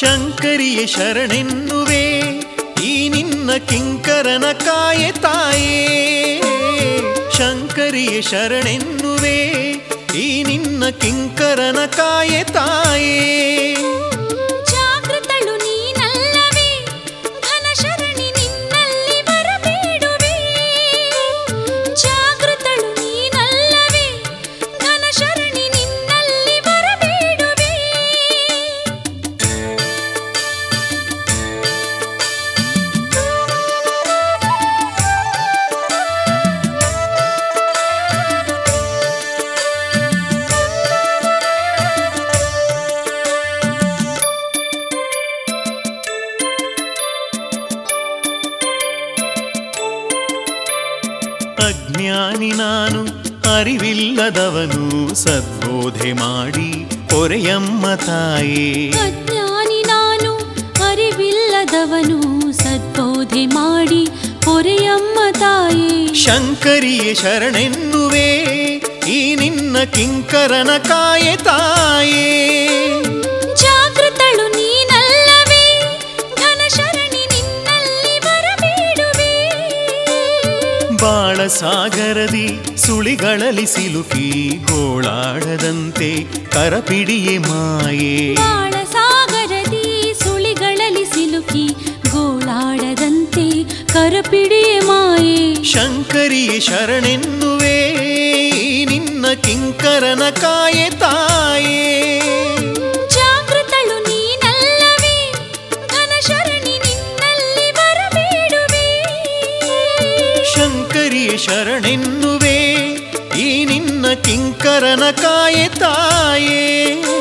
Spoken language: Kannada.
ಶಂಕರಿಯ ಶರಣೆನ್ನುವೆ ಈ ನಿನ್ನ ಕಿಂಕರನ ಕಾಯೆ ತಾಯೇ ಶಂಕರಿಯ ಶರಣೆನ್ನುವೆ ಈ ನಿನ್ನ ಕಿಂಕರನ ಕಾಯೆ ತಾಯೇ ಜಾಗೃತಳು ನೀನಲ್ಲವೇ ಘನಶರಣಿ ನಿನ್ನಲ್ಲಿ ಬರಬೇಡುವೆ ಜಾಗೃತಳು ನೀನಲ್ಲವೇ ಘನಶರಣಿ ನಿನ್ನಲ್ಲಿ ಬರಬೇಡುವೆ ಅಜ್ಞಾನಿ ನಾನು ಅರಿವಿಲ್ಲದವನು ಸದ್ಬೋಧೆ ಮಾಡಿ ಪೊರೆಯಮ್ಮ ತಾಯೇ ಅಜ್ಞಾನಿ ನಾನು ಅರಿವಿಲ್ಲದವನು ಸದ್ಬೋಧೆ ಮಾಡಿ ಪೊರೆಯಮ್ಮ ತಾಯೇ ಶಂಕರಿಯ ಶರಣೆನ್ನುವೆ ಈ ನಿನ್ನ ಕಿಂಕರನ ಕಾಯೆ ತಾಯೇ ಜಾಗೃತಳು ನೀನಲ್ಲವೇ ಘನಶರಣಿ ನಿನ್ನಲ್ಲಿ ಬರಬೇಡುವೆ ಬಾಳ ಸಾಗರದಿ ಸುಳಿಗಳಲ್ಲಿ ಸಿಲುಕಿ ಗೋಳಾಡದಂತೆ ಕರಪಿಡಿಯೆ ಮಾಯೇ ಬಾಳ ಸಾಗರದಿ ಸುಳಿಗಳಲ್ಲಿ ಸಿಲುಕಿ ಗೋಳಾಡದಂತೆ ಕರಪಿಡಿಯೆ ಮಾಯೆ ಶಂಕರಿಯ ಶರಣೆನ್ನುವೆ ಈ ನಿನ್ನ ಕಿಂಕರನ ಕಾಯೆ ತಾಯೇ ಜಾಗೃತಳು ನೀನಲ್ಲವೇ ಘನಶರಣಿ ನಿನ್ನಲ್ಲಿ ಬರಬೇಡುವೆ ಶಂಕರಿಯ ಶರಣೆನ್ನುವೆ ಈ ನಿನ್ನ ಕಿಂಕರನ ಕಾಯೆ ತಾಯೇ